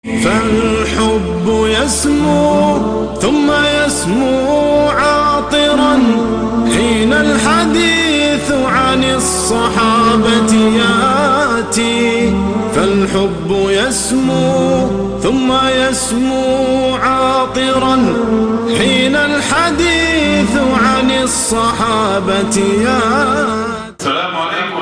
فالحب يسمو ثم يسمو عاطرا حين الحديث عن الصحابة ياتي فالحب يسمو ثم يسمو عاطرا حين الحديث عن الصحابة ياتي السلام عليكم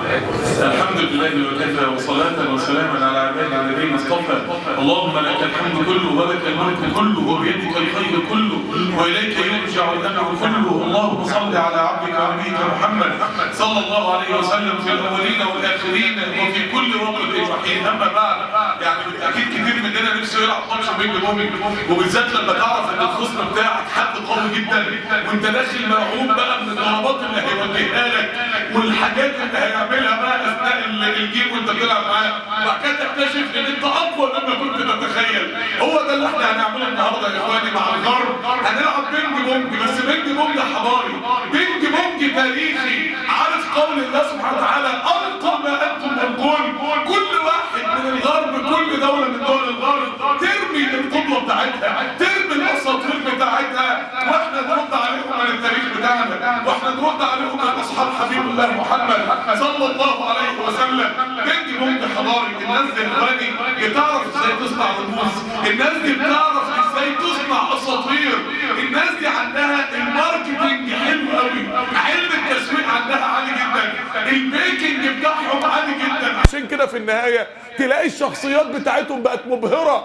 الحمد لله وكفى وصلاة وسلاما على عباد الذين اصطفى اللهم لك الحمد كله ولك الملك كله وبيدك الخير كله وإليك يرجع الأمر كله اللهم صل على عبدك ونبيك محمد صلى الله عليه وسلم في الأولين والآخرين وفي كل وقت وحين أما بعد يعني بالتأكيد كتير مننا نفسه يلعب ماتش بينج بونج وبالذات لما تعرف ان الخصم بتاعك حد قوي جدا وانت داخل مرعوب بقى من الضربات اللي هيوجهها لك والحاجات اللي هيعملها بقى اثناء ال- الجيم وانت بتلعب معاه وبعد كده تكتشف ان انت اقوى مما كنت تتخيل هو ده اللي احنا هنعمله النهارده يا اخواني مع الغرب هنلعب بينج بونج بس بينج بونج حضاري بينج بونج تاريخي عارف قول الله سبحانه وتعالى القوا ما انتم ملقون كل واحد من الغرب كل دوله من دول الغرب ترمي القدوه بتاعتها ترمي الاساطير بتاعتها واحنا نرد عليهم من التاريخ بتاعنا واحنا نرد عليهم من اصحاب حبيب الله محمد صلى الله عليه وسلم بنج بنج حضاري الناس دي اخواني بتعرف ازاي تصنع رموز الناس دي بتعرف ازاي تصنع اساطير الناس دي عندها الماركتنج حلو قوي علم التسويق عندها عالي جدا الميكنج بتاعهم عالي جدا عشان كده في النهاية تلاقي الشخصيات بتاعتهم بقت مبهرة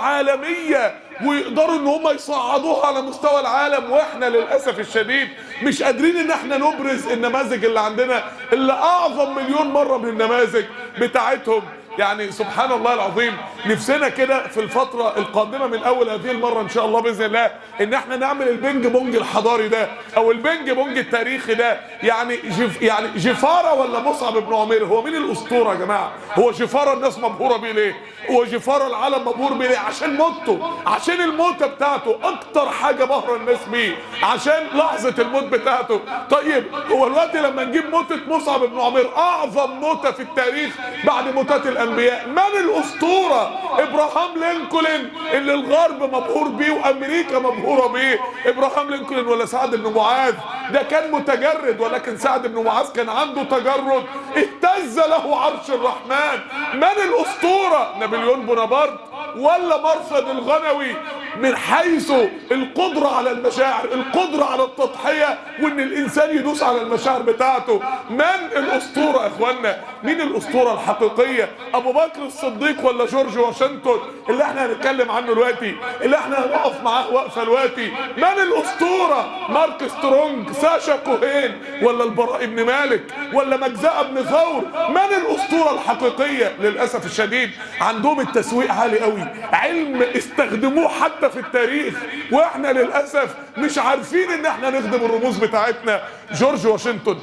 وعالمية ويقدروا ان هم يصعدوها على مستوى العالم واحنا للاسف الشديد مش قادرين ان احنا نبرز النماذج اللي عندنا اللي اعظم مليون مرة من النماذج بتاعتهم يعني سبحان الله العظيم نفسنا كده في الفترة القادمة من أول هذه المرة إن شاء الله بإذن الله إن إحنا نعمل البنج بونج الحضاري ده أو البنج بونج التاريخي ده يعني جف يعني جفارة ولا مصعب بن عمير هو مين الأسطورة يا جماعة؟ هو جفارة الناس مبهورة بيه ليه؟ هو جفارة العالم مبهور بيه ليه؟ عشان موته عشان الموتة بتاعته أكتر حاجة بهرة الناس بيه عشان لحظة الموت بتاعته طيب هو الوقت لما نجيب موتة مصعب بن عمير أعظم موتة في التاريخ بعد موتات الأنبياء من الأسطورة إبراهام لينكولن اللي الغرب مبهور بيه وأمريكا مبهورة بيه إبراهام لينكولن ولا سعد بن معاذ ده كان متجرد ولكن سعد بن معاذ كان عنده تجرد اهتز له عرش الرحمن من الأسطورة نابليون بونابرت ولا مرصد الغنوي من حيث القدرة على المشاعر القدرة على التضحية وان الانسان يدوس على المشاعر بتاعته من الاسطورة يا اخوانا مين الاسطورة الحقيقية ابو بكر الصديق ولا جورج واشنطن اللي احنا هنتكلم عنه دلوقتي اللي احنا هنقف معاه وقفة دلوقتي من الاسطورة مارك سترونج ساشا كوهين ولا البراء بن مالك ولا مجزاء بن ثور من الاسطورة الحقيقية للاسف الشديد عندهم التسويق عالي قوي علم استخدموه حتى في التاريخ واحنا للاسف مش عارفين ان احنا نخدم الرموز بتاعتنا جورج واشنطن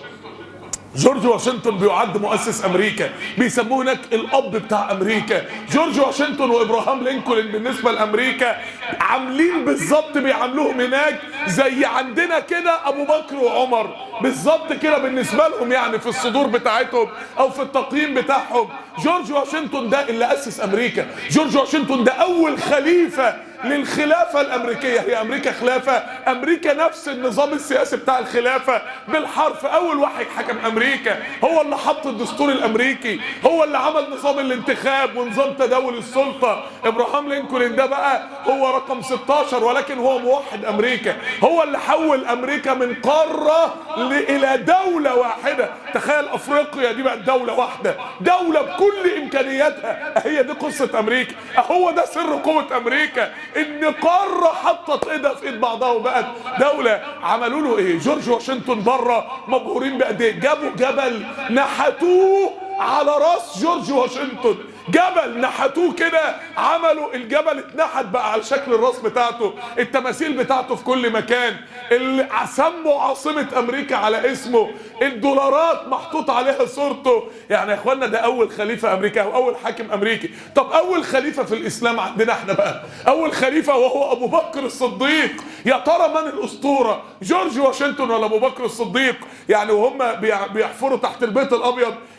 جورج واشنطن بيعد مؤسس امريكا بيسموه هناك الاب بتاع امريكا جورج واشنطن وابراهام لينكولن بالنسبه لامريكا عاملين بالظبط بيعاملوهم هناك زي عندنا كده ابو بكر وعمر بالظبط كده بالنسبه لهم يعني في الصدور بتاعتهم او في التقييم بتاعهم جورج واشنطن ده اللي اسس امريكا جورج واشنطن ده اول خليفه للخلافة الأمريكية هي أمريكا خلافة أمريكا نفس النظام السياسي بتاع الخلافة بالحرف أول واحد حكم أمريكا هو اللي حط الدستور الأمريكي هو اللي عمل نظام الانتخاب ونظام تداول السلطة إبراهام لينكولن ده بقى هو رقم 16 ولكن هو موحد أمريكا هو اللي حول أمريكا من قارة ل- إلى دولة واحدة تخيل أفريقيا دي بقت دولة واحدة دولة بكل إمكانياتها هي دي قصة أمريكا هو ده سر قوة أمريكا ان قاره حطت ايدها في ايد بعضها وبقت دوله عملوا له ايه جورج واشنطن بره مبهورين بقد ايه جابوا جبل نحتوه على راس جورج واشنطن جبل نحتوه كده عملوا الجبل اتنحت بقى على شكل الراس بتاعته التماثيل بتاعته في كل مكان اللي سموا عاصمة امريكا على اسمه الدولارات محطوط عليها صورته يعني يا اخوانا ده اول خليفة امريكا او اول حاكم امريكي طب اول خليفة في الاسلام عندنا احنا بقى اول خليفة وهو ابو بكر الصديق يا ترى من الاسطورة جورج واشنطن ولا ابو بكر الصديق يعني وهم بيع- بيحفروا تحت البيت الابيض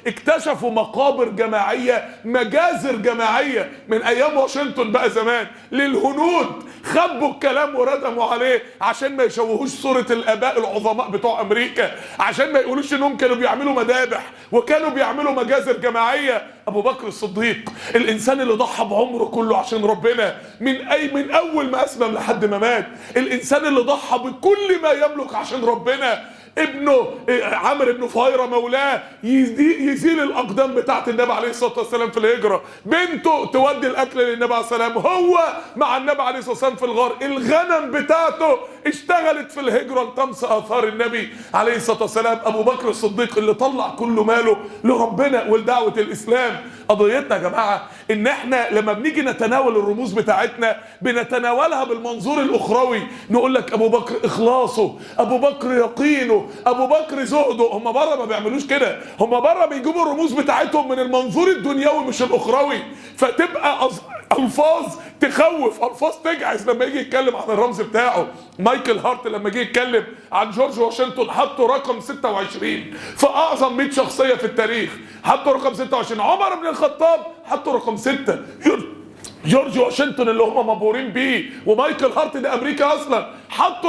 اكتشفوا مقابر جماعيه مجازر جماعيه من ايام واشنطن بقى زمان للهنود خبوا الكلام وردموا عليه عشان ما يشوهوش صوره الاباء العظماء بتوع امريكا عشان ما يقولوش انهم كانوا بيعملوا مذابح وكانوا بيعملوا مجازر جماعيه ابو بكر الصديق الانسان اللي ضحى بعمره كله عشان ربنا من اي من اول ما اسلم لحد ما مات الانسان اللي ضحى بكل ما يملك عشان ربنا ابنه عمرو بن فهيرة مولاه يزي- يزيل الاقدام بتاعت النبي عليه الصلاه والسلام في الهجره بنته تودي الاكل للنبي عليه الصلاه والسلام هو مع النبي عليه الصلاه والسلام في الغار الغنم بتاعته اشتغلت في الهجره لتمس اثار النبي عليه الصلاه والسلام ابو بكر الصديق اللي طلع كل ماله لربنا ولدعوه الاسلام قضيتنا يا جماعه ان احنا لما بنيجي نتناول الرموز بتاعتنا بنتناولها بالمنظور الاخروي نقول لك ابو بكر اخلاصه ابو بكر يقينه ابو بكر زهده هم بره ما بيعملوش كده هم بره بيجيبوا الرموز بتاعتهم من المنظور الدنيوي مش الاخروي فتبقى أز- الفاظ تخوف الفاظ تجعز لما يجي يتكلم عن الرمز بتاعه مايكل هارت لما جه يتكلم عن جورج واشنطن حطوا رقم 26 في اعظم 100 شخصيه في التاريخ حطوا رقم 26 عمر بن الخطاب حطوا رقم 6 جورج واشنطن اللي هم مبهورين بيه ومايكل هارت ده امريكا اصلا حطوا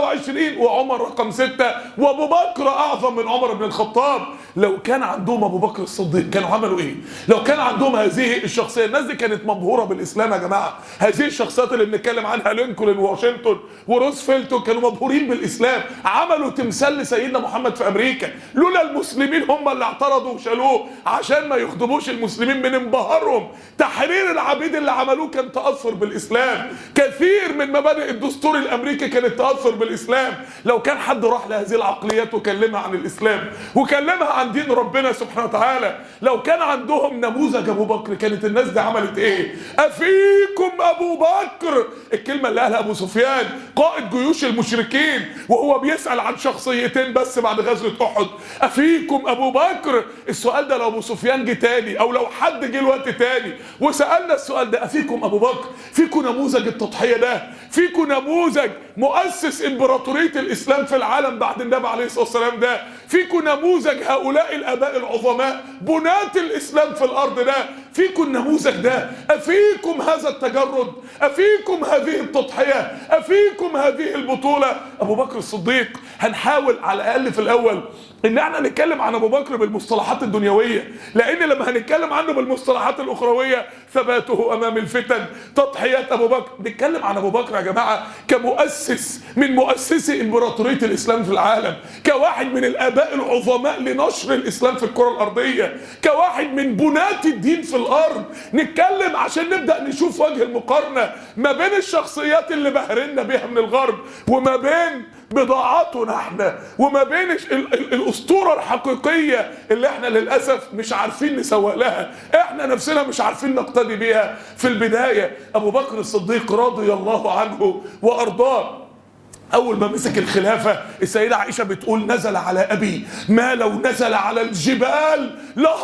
26 وعمر رقم 6 وابو بكر اعظم من عمر بن الخطاب لو كان عندهم ابو بكر الصديق كانوا عملوا ايه لو كان عندهم هذه الشخصيه الناس دي كانت مبهوره بالاسلام يا جماعه هذه الشخصيات اللي بنتكلم عنها لينكولن وواشنطن وروزفلت كانوا مبهورين بالاسلام عملوا تمثال لسيدنا محمد في امريكا لولا المسلمين هم اللي اعترضوا وشالوه عشان ما يخدموش المسلمين من انبهارهم تحرير العبيد اللي عملوه كان تاثر بالاسلام كثير من مبادئ الدستور الامريكي كانت تاثر بالاسلام لو كان حد راح لهذه العقليات وكلمها عن الاسلام وكلمها عن دين ربنا سبحانه وتعالى لو كان عندهم نموذج ابو بكر كانت الناس دي عملت ايه افيكم ابو بكر الكلمه اللي قالها ابو سفيان قائد جيوش المشركين وهو بيسال عن شخصيتين بس بعد غزوه احد افيكم ابو بكر السؤال ده لو ابو سفيان جه تاني او لو حد جه الوقت تاني وسالنا السؤال ده افيكم ابو بكر فيكم نموذج التضحيه ده فيكم نموذج مؤسس امبراطوريه الاسلام في العالم بعد النبي عليه الصلاه والسلام ده فيكم نموذج هؤلاء الاباء العظماء بناة الاسلام في الارض ده فيكم النموذج ده افيكم هذا التجرد افيكم هذه التضحيه افيكم هذه البطوله ابو بكر الصديق هنحاول على الاقل في الاول ان احنا نتكلم عن ابو بكر بالمصطلحات الدنيويه لان لما هنتكلم عنه بالمصطلحات الاخرويه ثباته امام الفتن تضحيات ابو بكر نتكلم عن ابو بكر يا جماعه كمؤسس من مؤسسي امبراطوريه الاسلام في العالم كواحد من الاباء العظماء لنشر الاسلام في الكره الارضيه كواحد من بناة الدين في الارض نتكلم عشان نبدا نشوف وجه المقارنه ما بين الشخصيات اللي بهرنا بيها من الغرب وما بين بضاعتنا احنا وما بين ال- ال- الاسطوره الحقيقيه اللي احنا للاسف مش عارفين نسوق لها احنا نفسنا مش عارفين نقتدي بيها في البدايه ابو بكر الصديق رضي الله عنه وارضاه اول ما مسك الخلافه السيده عائشه بتقول نزل على ابي ما لو نزل على الجبال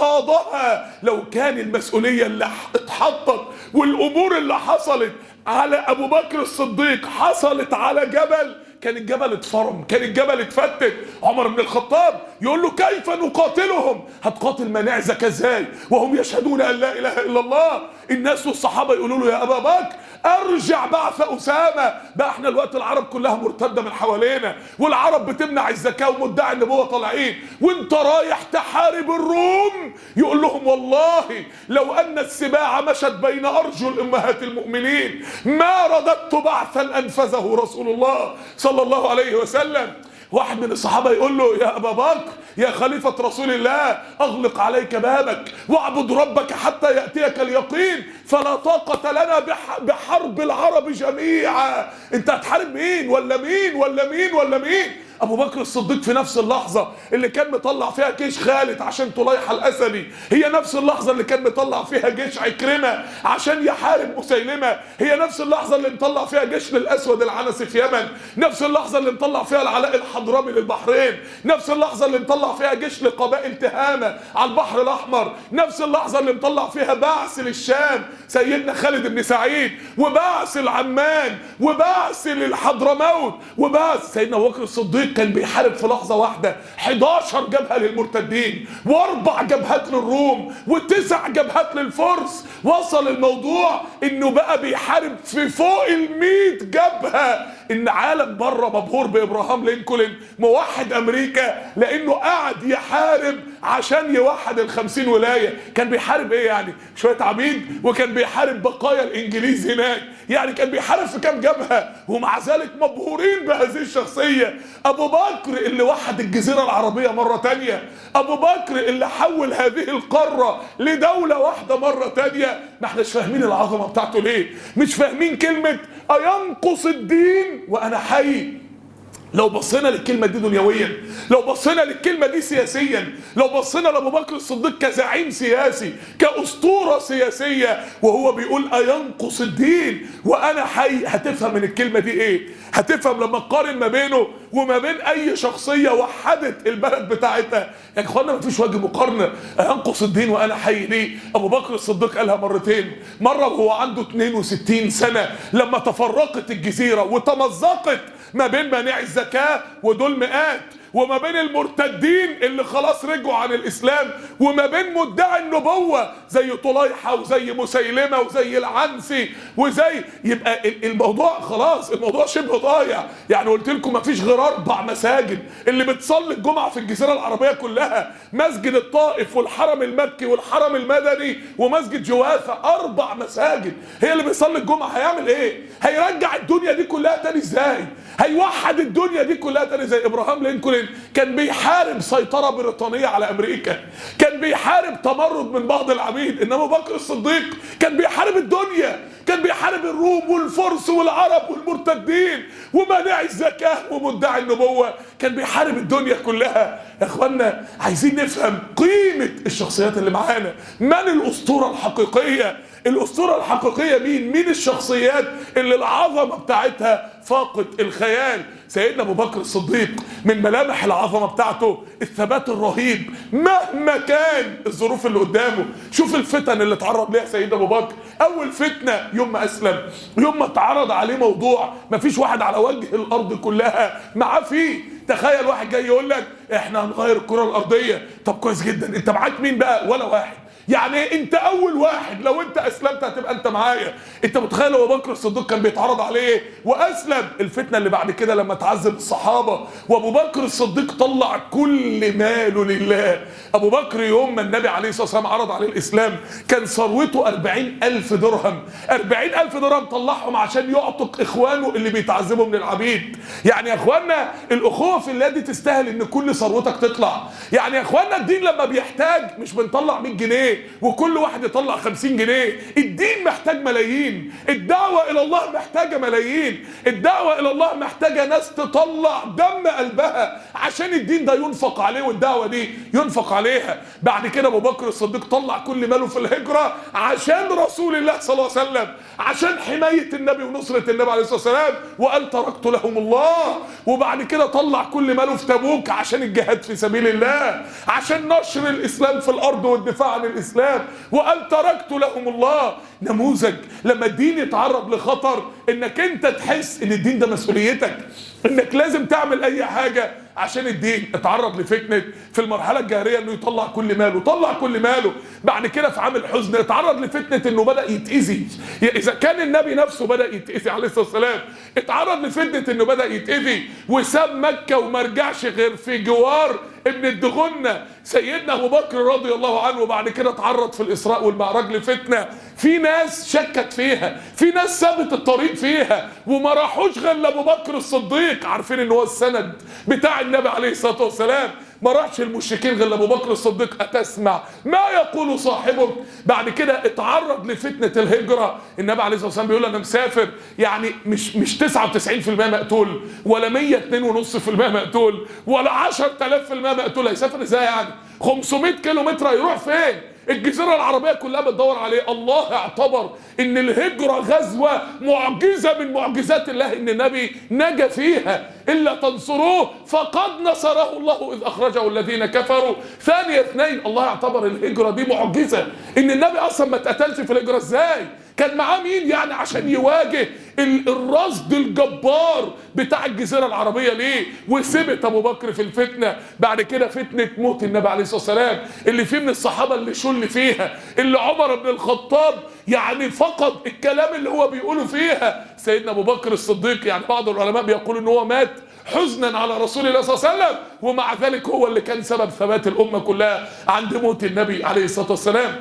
لهاضها لو كان المسؤوليه اللي ح- اتحطت والامور اللي حصلت على ابو بكر الصديق حصلت على جبل كان الجبل اتفرم كان الجبل اتفتت عمر بن الخطاب يقول له كيف نقاتلهم هتقاتل مناعزك ازاي وهم يشهدون ان لا اله الا الله الناس والصحابه يقولوا له يا ابا بكر ارجع بعث اسامه بقى احنا الوقت العرب كلها مرتده من حوالينا والعرب بتمنع الزكاه ومدعي النبوه طالعين وانت رايح تحارب الروم يقول لهم والله لو ان السباع مشت بين ارجل امهات المؤمنين ما رددت بعثا انفذه رسول الله صلى الله عليه وسلم واحد من الصحابة يقول له يا أبا بكر يا خليفة رسول الله أغلق عليك بابك واعبد ربك حتى يأتيك اليقين فلا طاقة لنا بح- بحرب العرب جميعا أنت هتحارب مين ولا مين ولا مين ولا مين ابو بكر الصديق في نفس اللحظه اللي كان مطلع فيها جيش خالد عشان طليحه الاسدي هي نفس اللحظه اللي كان مطلع فيها جيش عكرمه عشان يحارب مسيلمه هي نفس اللحظه اللي مطلع فيها جيش للاسود العنسي في يمن نفس اللحظه اللي مطلع فيها العلاء الحضرمي للبحرين نفس اللحظه اللي مطلع فيها جيش لقبائل تهامه على البحر الاحمر نفس اللحظه اللي مطلع فيها بعث للشام سيدنا خالد بن سعيد وبعث لعمان وبعث للحضرموت وبعث سيدنا ابو بكر الصديق الصديق كان بيحارب في لحظه واحده 11 جبهه للمرتدين واربع جبهات للروم وتسع جبهات للفرس وصل الموضوع انه بقى بيحارب في فوق ال 100 جبهه ان عالم بره مبهور بابراهام لينكولن موحد امريكا لانه قعد يحارب عشان يوحد ال 50 ولايه كان بيحارب ايه يعني شويه عبيد وكان بيحارب بقايا الانجليز هناك يعني كان بيحارب في كام جبهه ومع ذلك مبهورين بهذه الشخصيه ابو بكر اللي وحد الجزيره العربيه مره تانية ابو بكر اللي حول هذه القاره لدوله واحده مره تانية ما احناش فاهمين العظمه بتاعته ليه مش فاهمين كلمه اينقص الدين وانا حي لو بصينا للكلمة دي دنيويا لو بصينا للكلمة دي سياسيا لو بصينا لأبو بكر الصديق كزعيم سياسي كأسطورة سياسية وهو بيقول أينقص الدين وأنا حي هتفهم من الكلمة دي إيه هتفهم لما تقارن ما بينه وما بين أي شخصية وحدت البلد بتاعتها يا إخوانا مفيش وجه مقارنة أينقص الدين وأنا حي ليه أبو بكر الصديق قالها مرتين مرة وهو عنده 62 سنة لما تفرقت الجزيرة وتمزقت ما بين مانع الزكاة ودول مئات وما بين المرتدين اللي خلاص رجعوا عن الإسلام وما بين مدعي النبوة زي طليحة وزي مسيلمة وزي العنسي وزي يبقى الموضوع خلاص الموضوع شبه ضايع يعني قلت لكم ما فيش غير أربع مساجد اللي بتصلي الجمعة في الجزيرة العربية كلها مسجد الطائف والحرم المكي والحرم المدني ومسجد جوافة أربع مساجد هي اللي بيصلي الجمعة هيعمل إيه؟ هيرجع الدنيا دي كلها تاني إزاي؟ هيوحد الدنيا دي كلها تاني زي ابراهام لينكولن كان بيحارب سيطرة بريطانية على امريكا كان بيحارب تمرد من بعض العبيد انما بكر الصديق كان بيحارب الدنيا كان بيحارب الروم والفرس والعرب والمرتدين ومانع الزكاة ومدعي النبوة كان بيحارب الدنيا كلها يا اخوانا عايزين نفهم قيمة الشخصيات اللي معانا من الاسطورة الحقيقية الاسطوره الحقيقيه مين مين الشخصيات اللي العظمه بتاعتها فاقت الخيال سيدنا ابو بكر الصديق من ملامح العظمه بتاعته الثبات الرهيب مهما كان الظروف اللي قدامه شوف الفتن اللي اتعرض ليها سيدنا ابو بكر اول فتنه يوم ما اسلم يوم ما اتعرض عليه موضوع ما فيش واحد على وجه الارض كلها معاه فيه تخيل واحد جاي يقول لك احنا هنغير الكره الارضيه طب كويس جدا انت معاك مين بقى ولا واحد يعني انت اول واحد لو انت اسلمت هتبقى انت معايا انت متخيل ابو بكر الصديق كان بيتعرض عليه واسلم الفتنه اللي بعد كده لما تعذب الصحابه وابو بكر الصديق طلع كل ماله لله ابو بكر يوم ما النبي عليه الصلاه والسلام عرض عليه الاسلام كان ثروته أربعين ألف درهم أربعين ألف درهم طلعهم عشان يعتق اخوانه اللي بيتعذبوا من العبيد يعني يا اخوانا الاخوه في الله دي تستاهل ان كل ثروتك تطلع يعني يا اخوانا الدين لما بيحتاج مش بنطلع 100 جنيه وكل واحد يطلع 50 جنيه الدين محتاج ملايين الدعوة إلى الله محتاجة ملايين الدعوة إلى الله محتاجة ناس تطلع دم قلبها عشان الدين ده ينفق عليه والدعوة دي ينفق عليها بعد كده أبو بكر الصديق طلع كل ماله في الهجرة عشان رسول الله صلى الله عليه وسلم عشان حماية النبي ونصرة النبي عليه الصلاة والسلام وقال تركت لهم الله وبعد كده طلع كل ماله في تبوك عشان الجهاد في سبيل الله عشان نشر الإسلام في الأرض والدفاع عن الإسلام الاسلام وان تركت لهم الله نموذج لما الدين يتعرض لخطر انك انت تحس ان الدين ده مسؤوليتك انك لازم تعمل اي حاجه عشان الدين اتعرض لفتنه في المرحله الجاهليه انه يطلع كل ماله طلع كل ماله بعد كده في عام الحزن اتعرض لفتنه انه بدا يتاذي اذا كان النبي نفسه بدا يتاذي عليه الصلاه والسلام اتعرض لفتنه انه بدا يتاذي وساب مكه وما رجعش غير في جوار ابن الدغنة سيدنا ابو بكر رضي الله عنه وبعد كده اتعرض في الاسراء والمعراج لفتنه في ناس شكت فيها في ناس سابت الطريق فيها وما راحوش غير لابو بكر الصديق عارفين ان هو السند بتاع النبي عليه الصلاه والسلام ما راحش المشركين غير لابو بكر الصديق اتسمع ما يقول صاحبك بعد كده اتعرض لفتنه الهجره النبي عليه الصلاه والسلام بيقول انا مسافر يعني مش مش 99% مقتول ولا 102.5% مقتول ولا 10000% مقتول هيسافر ازاي يعني 500 كيلو متر هيروح فين الجزيرة العربية كلها بتدور عليه الله اعتبر ان الهجرة غزوة معجزة من معجزات الله ان النبي نجا فيها الا تنصروه فقد نصره الله اذ اخرجه الذين كفروا ثاني اثنين الله اعتبر الهجرة دي معجزة ان النبي اصلا ما اتقتلش في الهجرة ازاي كان معاه مين يعني عشان يواجه ال- الرصد الجبار بتاع الجزيره العربيه ليه وثبت ابو بكر في الفتنه بعد كده فتنه موت النبي عليه الصلاه والسلام اللي فيه من الصحابه اللي شل فيها اللي عمر بن الخطاب يعني فقد الكلام اللي هو بيقوله فيها سيدنا ابو بكر الصديق يعني بعض العلماء بيقولوا ان هو مات حزنا على رسول الله صلى الله عليه وسلم ومع ذلك هو اللي كان سبب ثبات الامه كلها عند موت النبي عليه الصلاه والسلام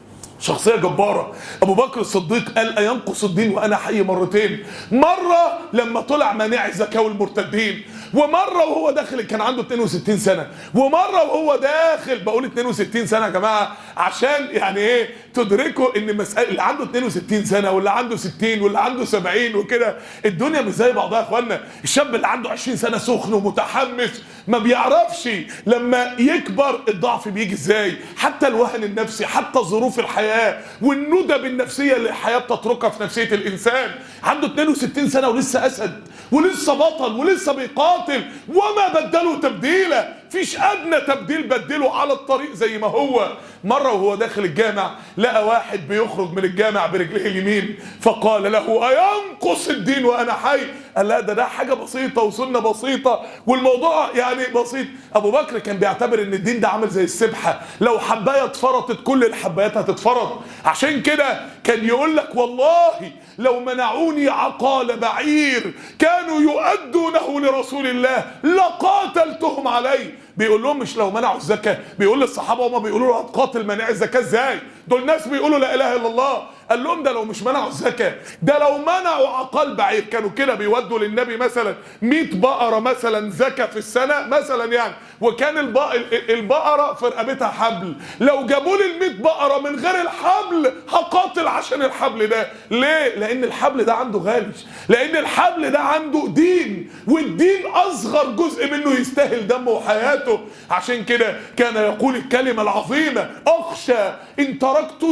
شخصية جبارة أبو بكر الصديق قال أينقص الدين وأنا حي مرتين مرة لما طلع مانع الزكاة والمرتدين ومرة وهو داخل كان عنده 62 سنة ومرة وهو داخل بقول 62 سنة يا جماعة عشان يعني إيه تدركوا إن مسألة اللي عنده 62 سنة واللي عنده 60 واللي عنده 70 وكده الدنيا مش زي بعضها يا إخوانا الشاب اللي عنده 20 سنة سخن ومتحمس ما بيعرفش لما يكبر الضعف بيجي ازاي حتى الوهن النفسي حتى ظروف الحياة والندب النفسية اللي الحياة بتتركها في نفسية الإنسان عنده 62 سنة ولسه أسد ولسه بطل ولسه بيقاتل وما بدلوا تبديلا فيش أدنى تبديل بدله على الطريق زي ما هو مرة وهو داخل الجامع لقى واحد بيخرج من الجامع برجليه اليمين فقال له أينقص الدين وأنا حي قال لا ده ده حاجة بسيطة وسنة بسيطة والموضوع يعني بسيط أبو بكر كان بيعتبر إن الدين ده عامل زي السبحة لو حباية اتفرطت كل الحبايات هتتفرط عشان كده كان يقول لك والله لو منعوني عقال بعير كانوا يؤدونه لرسول الله لقاتلتهم عليه بيقول لهم مش لو منعوا الزكاه بيقول للصحابه هما بيقولوا له هتقاتل منع الزكاه ازاي دول ناس بيقولوا لا اله الا الله قال لهم ده لو مش منعوا الزكاه ده لو منعوا عقال بعير كانوا كده بيودوا للنبي مثلا 100 بقره مثلا زكاه في السنه مثلا يعني وكان البق- ال- البقره في رقبتها حبل لو جابوا لي ال 100 بقره من غير الحبل هقاتل عشان الحبل ده ليه لان الحبل ده عنده غالي لان الحبل ده عنده دين والدين اصغر جزء منه يستاهل دمه وحياته عشان كده كان يقول الكلمه العظيمه اخشى ان تركت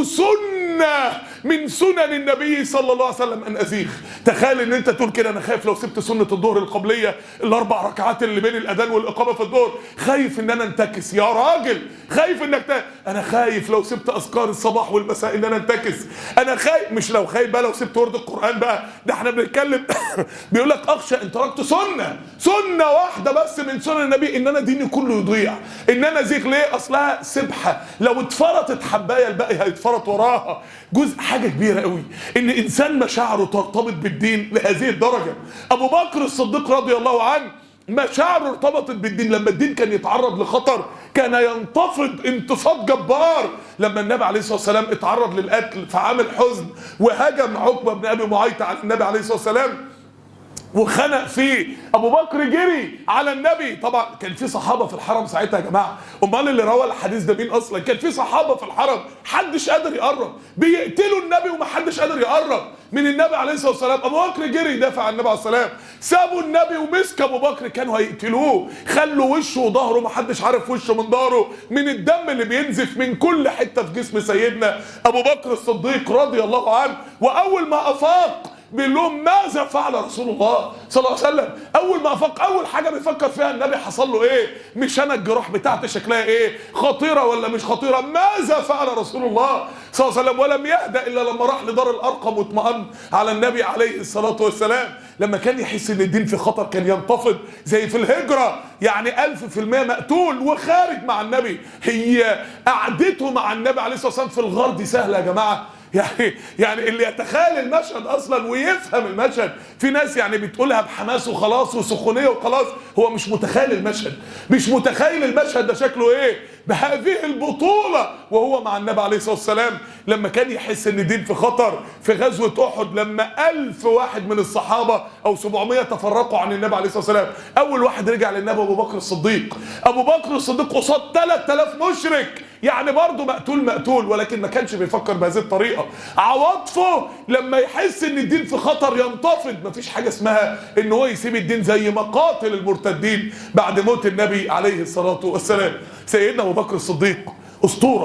سنه من سنن النبي صلى الله عليه وسلم ان ازيغ تخيل ان انت تقول كده انا خايف لو سبت سنه الظهر القبليه الاربع ركعات اللي بين الاذان والاقامه في الظهر خايف ان انا انتكس يا راجل خايف انك ت... انا خايف لو سبت اذكار الصباح والمساء ان انا انتكس انا خايف مش لو خايف بقى لو سبت ورد القران بقى ده احنا بنتكلم بيقول لك اخشى ان تركت سنه سنه واحده بس من سنن النبي ان انا ديني كله يضيع ان انا زيغ ليه اصلها سبحه لو اتفرطت حبايه الباقي هيتفرط وراها جزء حاجه كبيره قوي ان انسان مشاعره ترتبط بالدين لهذه الدرجه ابو بكر الصديق رضي الله عنه مشاعره ارتبطت بالدين لما الدين كان يتعرض لخطر كان ينتفض انتفاض جبار لما النبي عليه الصلاه والسلام اتعرض للقتل في عام الحزن وهجم عقبه بن ابي معيط على النبي عليه الصلاه والسلام وخنق فيه ابو بكر جري على النبي طبعا كان في صحابه في الحرم ساعتها يا جماعه امال اللي روى الحديث ده مين اصلا كان في صحابه في الحرم حدش قادر يقرب بيقتلوا النبي ومحدش قادر يقرب من النبي عليه الصلاه والسلام ابو بكر جري يدافع عن النبي عليه الصلاه والسلام سابوا النبي ومسك ابو بكر كانوا هيقتلوه خلوا وشه وظهره محدش عارف وشه من ظهره من الدم اللي بينزف من كل حته في جسم سيدنا ابو بكر الصديق رضي الله عنه واول ما افاق بيقول لهم ماذا فعل رسول الله صلى الله عليه وسلم اول ما افاق اول حاجه بيفكر فيها النبي حصل له ايه مش انا الجراح بتاعتي شكلها ايه خطيره ولا مش خطيره ماذا فعل رسول الله صلى الله عليه وسلم ولم يهدأ الا لما راح لدار الارقم واطمأن على النبي عليه الصلاه والسلام لما كان يحس ان الدين في خطر كان ينتفض زي في الهجره يعني ألف في المية مقتول وخارج مع النبي هي قعدته مع النبي عليه الصلاه والسلام في الغار دي سهله يا جماعه يعني يعني اللي يتخيل المشهد اصلا ويفهم المشهد في ناس يعني بتقولها بحماس وخلاص وسخونيه وخلاص هو مش متخيل المشهد مش متخيل المشهد ده شكله ايه بهذه البطوله وهو مع النبي عليه الصلاه والسلام لما كان يحس ان الدين في خطر في غزوه احد لما ألف واحد من الصحابه او 700 تفرقوا عن النبي عليه الصلاه والسلام اول واحد رجع للنبي ابو بكر الصديق ابو بكر الصديق قصاد 3000 مشرك يعني برضه مقتول مقتول ولكن ما كانش بيفكر بهذه الطريقه عواطفه لما يحس ان الدين في خطر ينتفض مفيش حاجه اسمها ان هو يسيب الدين زي ما قاتل المرتدين بعد موت النبي عليه الصلاه والسلام سيدنا ابو بكر الصديق اسطوره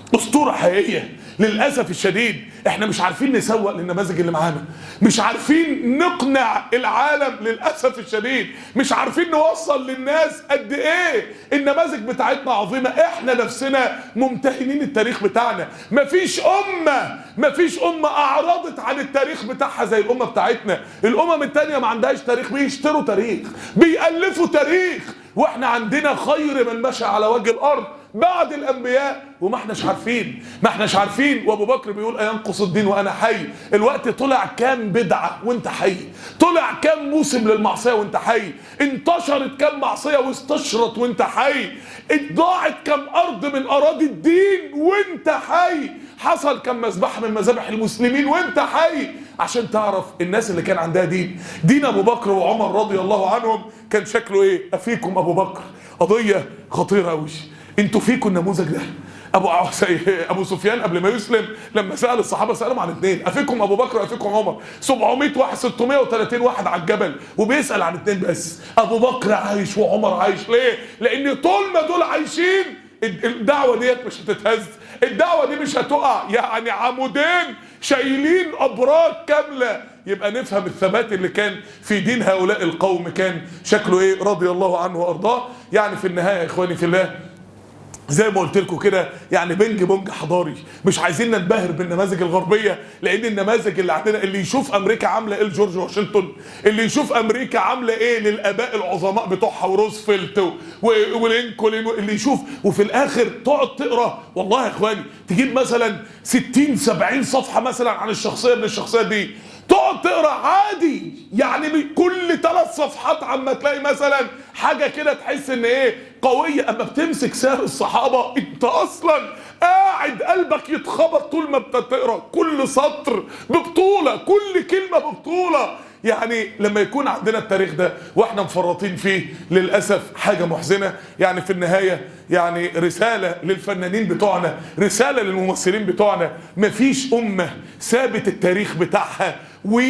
اسطوره حقيقيه للاسف الشديد احنا مش عارفين نسوق للنماذج اللي معانا مش عارفين نقنع العالم للاسف الشديد مش عارفين نوصل للناس قد ايه النماذج بتاعتنا عظيمه احنا نفسنا ممتهنين التاريخ بتاعنا مفيش امه مفيش امه اعرضت عن التاريخ بتاعها زي الامه بتاعتنا الامم التانيه ما عندهاش تاريخ بيشتروا تاريخ بيألفوا تاريخ واحنا عندنا خير من مشى على وجه الارض بعد الانبياء وما احناش عارفين ما احناش عارفين وابو بكر بيقول اينقص الدين وانا حي الوقت طلع كام بدعه وانت حي طلع كام موسم للمعصيه وانت حي انتشرت كام معصيه واستشرت وانت حي ضاعت كام ارض من اراضي الدين وانت حي حصل كم مذبحه من مذابح المسلمين وانت حي عشان تعرف الناس اللي كان عندها دين دين ابو بكر وعمر رضي الله عنهم كان شكله ايه افيكم ابو بكر قضيه خطيره قوي انتوا فيكم النموذج ده ابو ابو سفيان قبل ما يسلم لما سال الصحابه سالهم عن اثنين افيكم ابو بكر وافيكم عمر 700 واحد 630 واحد على الجبل وبيسال عن اثنين بس ابو بكر عايش وعمر عايش ليه لان طول ما دول عايشين الدعوه ديت مش هتتهز الدعوه دي مش هتقع يعني عمودين شايلين ابراج كامله يبقى نفهم الثبات اللي كان في دين هؤلاء القوم كان شكله ايه رضي الله عنه وارضاه يعني في النهايه يا اخواني في الله زي ما قلت لكم كده يعني بنج بونج حضاري مش عايزين ننبهر بالنماذج الغربيه لان النماذج اللي عندنا اللي يشوف امريكا عامله ايه لجورج واشنطن اللي يشوف امريكا عامله ايه للاباء العظماء بتوعها وروزفلت ولينكولن اللي يشوف وفي الاخر تقعد تقرا والله يا اخواني تجيب مثلا 60 70 صفحه مثلا عن الشخصيه من الشخصيات دي تقعد تقرا عادي يعني كل ثلاث صفحات عما تلاقي مثلا حاجه كده تحس ان ايه قويه اما بتمسك سير الصحابه انت اصلا قاعد قلبك يتخبط طول ما بتقرا كل سطر ببطوله كل كلمه ببطوله يعني لما يكون عندنا التاريخ ده واحنا مفرطين فيه للاسف حاجه محزنه يعني في النهايه يعني رساله للفنانين بتوعنا رساله للممثلين بتوعنا مفيش امه سابت التاريخ بتاعها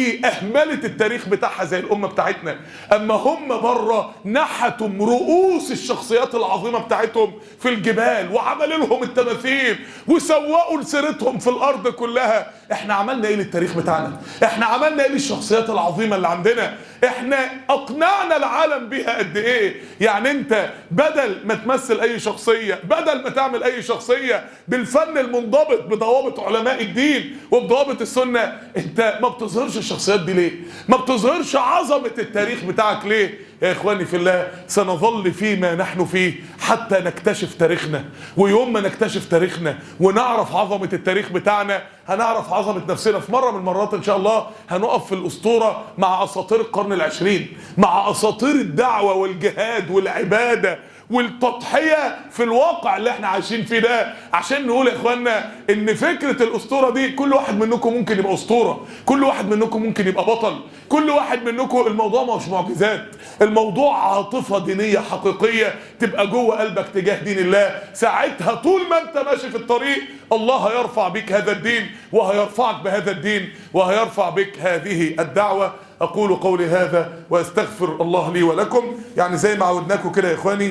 واهملت التاريخ بتاعها زي الامه بتاعتنا اما هم بره نحتوا رؤوس الشخصيات العظيمه بتاعتهم في الجبال وعملوا لهم التماثيل وسوقوا لسيرتهم في الارض كلها احنا عملنا ايه للتاريخ بتاعنا احنا عملنا ايه للشخصيات العظيمه اللي عندنا احنا اقنعنا العالم بيها قد ايه يعني انت بدل ما تمثل اي شخصيه بدل ما تعمل اي شخصيه بالفن المنضبط بضوابط علماء الدين وبضوابط السنه انت ما بتظهرش الشخصيات دي ليه ما بتظهرش عظمه التاريخ بتاعك ليه يا اخواني في الله سنظل فيما نحن فيه حتى نكتشف تاريخنا ويوم ما نكتشف تاريخنا ونعرف عظمة التاريخ بتاعنا هنعرف عظمة نفسنا في مرة من المرات ان شاء الله هنقف في الاسطورة مع اساطير القرن العشرين مع اساطير الدعوة والجهاد والعبادة والتضحية في الواقع اللي احنا عايشين فيه ده عشان نقول يا اخوانا ان فكرة الاسطورة دي كل واحد منكم ممكن يبقى اسطورة كل واحد منكم ممكن يبقى بطل كل واحد منكم الموضوع مش معجزات الموضوع عاطفة دينية حقيقية تبقى جوه قلبك تجاه دين الله ساعتها طول ما انت ماشي في الطريق الله هيرفع بك هذا الدين وهيرفعك بهذا الدين وهيرفع بك هذه الدعوة أقول قولي هذا وأستغفر الله لي ولكم يعني زي ما عودناكم كده يا إخواني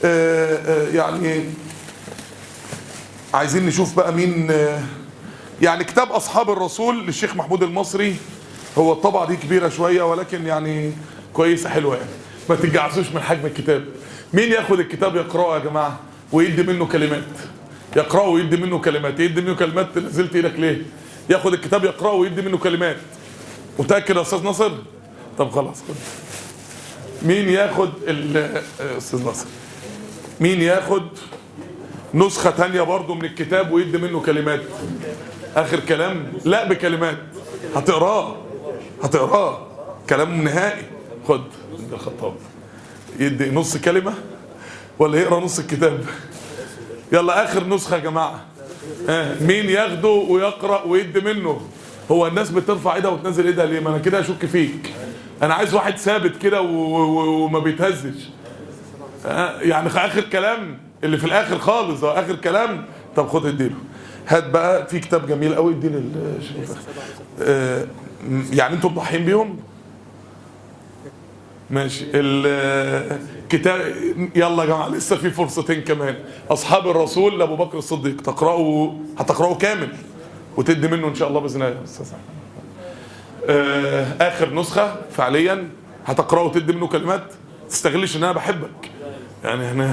آآ آآ يعني عايزين نشوف بقى مين يعني كتاب أصحاب الرسول للشيخ محمود المصري هو الطبعة دي كبيرة شوية ولكن يعني كويسة حلوة يعني ما تتجعسوش من حجم الكتاب مين ياخد الكتاب يقرأه يا جماعة ويدي منه كلمات يقرأه ويدي منه كلمات يدي منه كلمات نزلت ايدك ليه ياخد الكتاب يقرأه ويدي منه كلمات متأكد يا أستاذ ناصر طب خلاص خد مين ياخد أستاذ ناصر مين ياخد نسخة تانية برضو من الكتاب ويدي منه كلمات آخر كلام لا بكلمات هتقراه هتقراه كلام نهائي خد الخطاب يدي نص كلمة ولا يقرا نص الكتاب يلا اخر نسخة يا جماعة آه. مين ياخده ويقرأ ويدي منه هو الناس بترفع ايدها وتنزل ايدها ليه ما انا كده اشك فيك انا عايز واحد ثابت كده وما بيتهزش آه. يعني اخر كلام اللي في الاخر خالص ده اخر كلام طب خد اديله هات بقى في كتاب جميل قوي اديه للشيخ آه يعني انتوا مضحين بيهم ماشي الكتاب يلا يا جماعه لسه في فرصتين كمان اصحاب الرسول لابو بكر الصديق تقرأوا هتقرأوا كامل وتدي منه ان شاء الله باذن الله يا استاذ أحمد. آه، اخر نسخه فعليا هتقرأه وتدي منه كلمات تستغلش ان انا بحبك يعني انا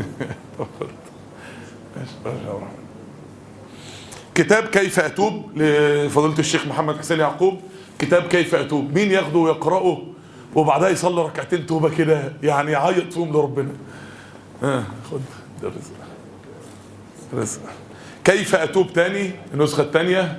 ماشي، ماشي يا رحمن. كتاب كيف اتوب لفضيله الشيخ محمد حسين يعقوب كتاب كيف اتوب مين ياخده ويقراه وبعدها يصلي ركعتين توبه كده يعني يعيط فيهم لربنا ها خد ده رزق رزق كيف اتوب تاني النسخه الثانيه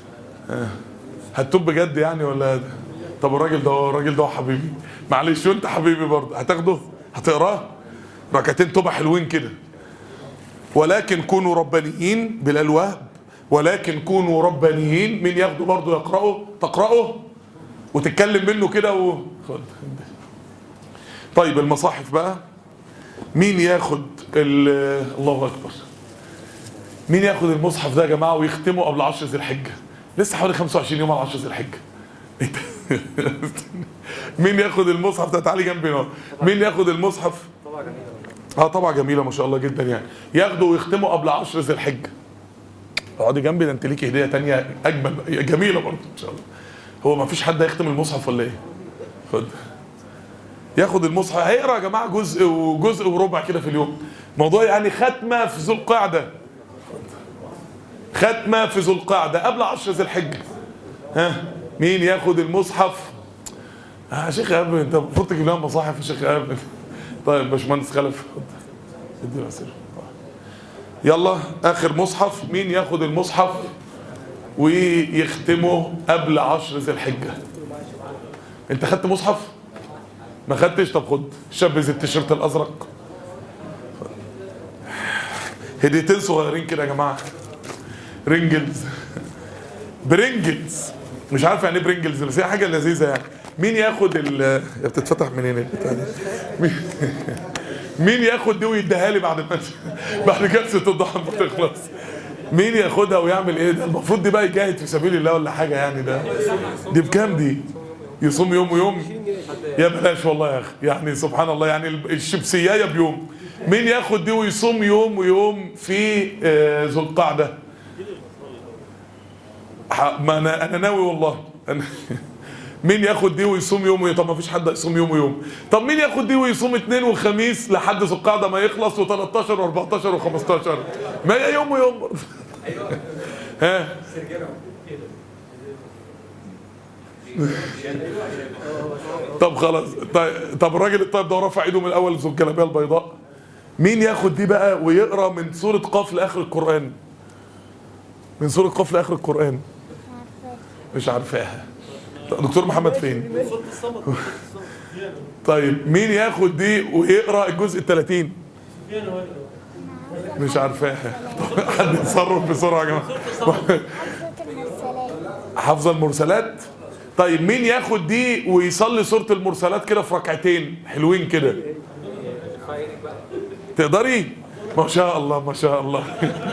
هتوب بجد يعني ولا طب الراجل ده الراجل ده هو حبيبي معلش وانت حبيبي برضه هتاخده هتقراه ركعتين توبه حلوين كده ولكن كونوا ربانيين بلال وهب ولكن كونوا ربانيين مين ياخده برضه يقراه تقراه وتتكلم منه كده و... خد طيب المصاحف بقى مين ياخد ال... الله اكبر مين ياخد المصحف ده يا جماعه ويختمه قبل 10 ذي الحجه لسه حوالي 25 يوم على 10 ذي الحجه إيه ده؟ مين ياخد المصحف ده تعالي جنبي هنا مين ياخد المصحف اه طبعا جميله ما شاء الله جدا يعني ياخده ويختمه قبل 10 ذي الحجه اقعدي جنبي ده انت ليكي هديه تانية اجمل جميله برضه ان شاء الله هو ما فيش حد هيختم المصحف ولا ايه خد ياخد المصحف هيقرا يا جماعه جزء وجزء وربع كده في اليوم موضوع يعني ختمه في ذو القعده ختمه في ذو القعده قبل 10 ذي الحجه ها مين ياخد المصحف آه يا شيخ ابن انت المفروض تجيب لنا مصاحف يا شيخ ابن طيب باشمهندس خلف خد ادينا سر يلا اخر مصحف مين ياخد المصحف ويختمه قبل عشر ذي الحجه انت خدت مصحف ما خدتش طب خد شاب زي التيشيرت الازرق هديتين صغيرين كده يا جماعه رينجلز برينجلز مش عارف يعني ايه برينجلز بس هي حاجه لذيذه يعني مين ياخد ال هي بتتفتح منين البتاع دي؟ مين- مين ياخد دي ويديها لي بعد ما بعد جلسه الضحى ما تخلص مين ياخدها ويعمل ايه ده المفروض دي بقى يجاهد في سبيل الله ولا حاجه يعني ده دي بكام دي يصوم يوم ويوم يا بلاش والله يا اخي يعني سبحان الله يعني الشمسيايه بيوم مين ياخد دي ويصوم يوم ويوم في آه، ذو القعده ح- ما انا انا ناوي والله أنا مين ياخد دي ويصوم يوم ويوم طب ما فيش حد يصوم يوم ويوم طب مين ياخد دي ويصوم اثنين وخميس لحد ذو القعده ما يخلص و13 و14 و15 ما هي يوم ويوم برضه ها طب خلاص طيب طب الراجل الطيب ده رفع ايده من الاول ذو الجلابيه البيضاء مين ياخد دي بقى ويقرا من سوره قاف لاخر القران من سوره قاف لاخر القران مش عارفاها دكتور محمد فين طيب مين ياخد دي ويقرا الجزء ال 30 مش عارفاها طب حد يتصرف بسرعه يا جماعه حافظ المرسلات طيب مين ياخد دي ويصلي سوره المرسلات كده في ركعتين حلوين كده تقدري ما شاء الله ما شاء الله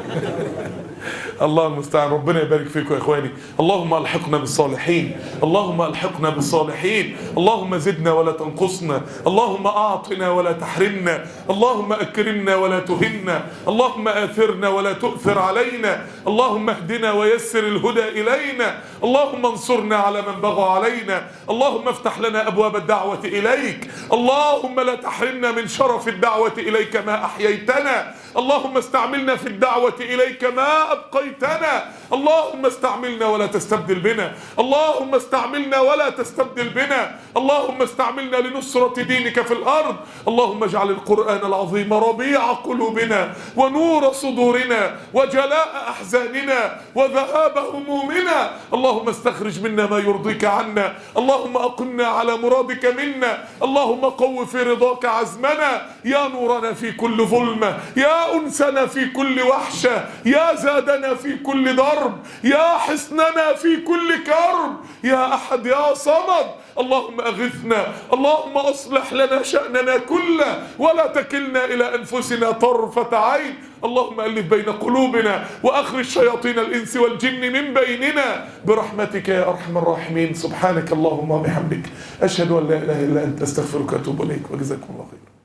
الله المستعان ربنا يبارك فيكم يا اخواني اللهم الحقنا بالصالحين اللهم الحقنا بالصالحين اللهم زدنا ولا تنقصنا اللهم اعطنا ولا تحرمنا اللهم اكرمنا ولا تهنا اللهم اثرنا ولا تؤثر علينا اللهم اهدنا ويسر الهدى الينا اللهم انصرنا على من بغى علينا اللهم افتح لنا ابواب الدعوه اليك اللهم لا تحرمنا من شرف الدعوه اليك ما احييتنا اللهم استعملنا في الدعوة إليك ما أبقيتنا اللهم استعملنا ولا تستبدل بنا اللهم استعملنا ولا تستبدل بنا اللهم استعملنا لنصرة دينك في الأرض اللهم اجعل القرآن العظيم ربيع قلوبنا ونور صدورنا وجلاء أحزاننا وذهاب همومنا اللهم استخرج منا ما يرضيك عنا اللهم أقمنا على مرادك منا اللهم قو في رضاك عزمنا يا نورنا في كل ظلمة يا أنسنا في كل وحشة يا زادنا في كل درب يا حصننا في كل كرب يا أحد يا صمد اللهم أغثنا اللهم أصلح لنا شأننا كله ولا تكلنا إلى أنفسنا طرفة عين اللهم ألف بين قلوبنا وأخرج شياطين الإنس والجن من بيننا برحمتك يا أرحم الراحمين سبحانك اللهم وبحمدك أشهد أن لا إله إلا أنت أستغفرك وأتوب إليك وجزاكم الله خيرا